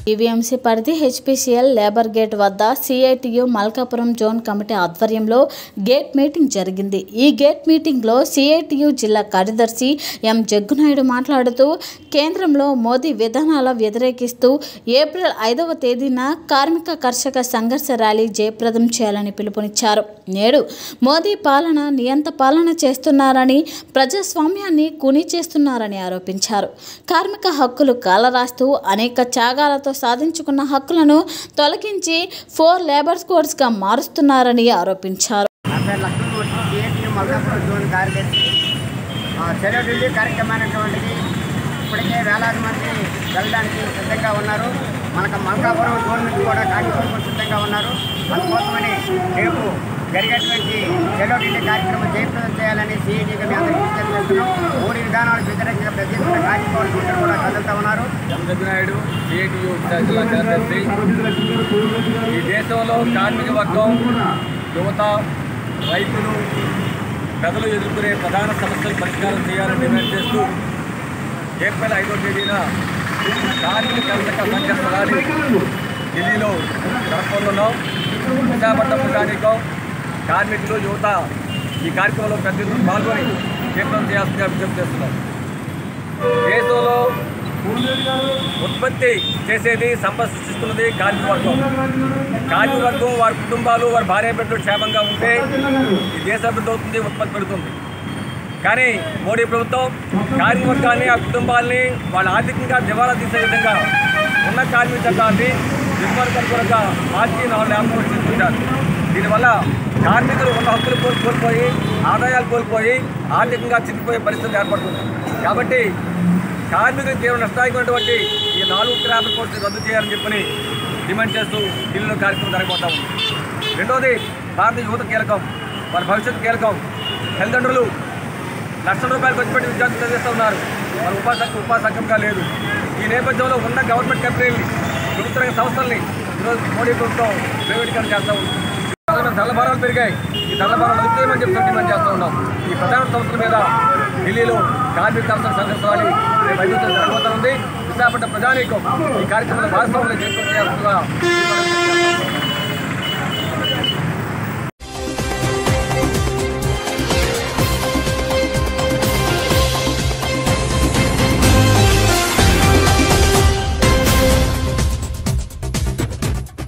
EVMC పరిధి HPCL labour gate వద్ద CITU Malkapuram zone committee ఆధ్వర్యంలో గేట్ మీటింగ్ జరిగింది ఈ గేట్ మీటింగ్లో సిఐటియు జిల్లా కార్యదర్శి ఎం జగ్గునాయుడు మాట్లాడుతూ కేంద్రంలో మోదీ విధానాల వ్యతిరేకిస్తూ ఏప్రిల్ ఐదవ తేదీన కార్మిక కర్షక సంఘర్ష ర్యాలీ జయప్రదం చేయాలని పిలుపునిచ్చారు నేడు మోదీ పాలన నియంత పాలన చేస్తున్నారని ప్రజాస్వామ్యాన్ని కుని చేస్తున్నారని ఆరోపించారు కార్మిక హక్కులు కాలరాస్తూ అనేక త్యాగాలతో సాధించుకున్న హక్కులను తొలగించి ఫోర్ లేబర్ కోడ్స్గా మారుస్తున్నారని ఆరోపించారు నా పేరు లక్ష్మణమూర్తి సిఐటి మల్కాపురం జోన్ కార్యదర్శి ఆ, చెరో ఢిల్లీ కార్యక్రమైనటువంటిది ఇప్పటికే వేలాది మంది వెళ్ళడానికి సిద్ధంగా ఉన్నారు మనకు మల్కాపురం జోన్ నుంచి కూడా కార్యక్రమం సిద్ధంగా ఉన్నారు అందుకోసమని రేపు జరిగేటువంటి చెరో ఢిల్లీ కార్యక్రమం జయప్రదం చేయాలని సిఐటిగా మేము అందరికీ విజ్ఞప్తి చేస్తున్నాం మూడు విధానాలకు వ్యతిరేకంగా ప్రత్యేకంగా కార్యక్రమాలు అందరూ కూడా కదులుతూ ఉన్నారు చంద్రనాయుడు సిఐటియు జిల్లా కార్యదర్శి ఈ దేశంలో కార్మిక వర్గం యువత రైతులు ప్రజలు ఎదుర్కొనే ప్రధాన సమస్యలు పరిష్కారం చేయాలని డిమాండ్ చేస్తూ ఏప్రిల్ ఐదో తేదీన కార్మిక కర్షక సంఘర్ష ర్యాలీ ఢిల్లీలో జరపనున్నాం విశాఖపట్నం ప్రజానీకం కార్మికులు యువత ఈ కార్యక్రమంలో పెద్ద ఎత్తున పాల్గొని తీర్థం చేయాల్సిందిగా విజ్ఞప్తి చేస్తున్నాం దేశంలో ఉత్పత్తి చేసేది సంపద సృష్టిస్తున్నది కార్మిక వర్గం కార్మిక వర్గం వారి కుటుంబాలు వారి భార్య బిడ్డలు క్షేమంగా ఉంటే ఈ దేశ అభివృద్ధి అవుతుంది ఉత్పత్తి పెడుతుంది కానీ మోడీ ప్రభుత్వం కార్మిక వర్గాన్ని ఆ కుటుంబాల్ని వాళ్ళ ఆర్థికంగా దివాలా తీసే విధంగా ఉన్న కార్మిక చట్టాన్ని దుర్మార్గంగా మార్చి నాలుగు యాభై తీసుకుంటారు దీనివల్ల కార్మికులు ఉన్న హక్కులు కోల్ కోల్పోయి ఆదాయాలు కోల్పోయి ఆర్థికంగా చిక్కిపోయే పరిస్థితి ఏర్పడుతుంది కాబట్టి కార్మికులకు తీవ్ర నష్టాయమైనటువంటి ఈ నాలుగు ట్రాఫిక్ కోర్సు రద్దు చేయాలని చెప్పని డిమాండ్ చేస్తూ ఢిల్లీలో కార్యక్రమం జరగబోతా ఉంది రెండోది భారతీయ యువత కీలకం వారి భవిష్యత్తు కీలకం తల్లిదండ్రులు లక్షల రూపాయలు ఖర్చు పెట్టి విద్యార్థులు చదివిస్తూ ఉన్నారు వారి ఉపాధి ఉపాధి సక్రమంగా లేదు ఈ నేపథ్యంలో ఉన్న గవర్నమెంట్ కంపెనీలని ప్రభుత్వ రంగ సంస్థల్ని ఈరోజు మోడీ ప్రభుత్వం ప్రైవేటీకరణ చేస్తూ ఉంది ప్రధాన ధరల భారాలు పెరిగాయి ఈ ధరల భారాలు అదుపు చేయమని చెప్పి డిమాండ్ చేస్తూ ఉన్నాం ఈ ప్రధాన సంస్థల మీద ఢిల్లీలో కార్మిక సంస్థల సంఘర్షాలి రేపు ఐదు జరగబోతా ఉంది విశాఖపట్నం ప్రజానీకం ఈ కార్యక్రమంలో భాగస్వాములు చేయాల్సిందిగా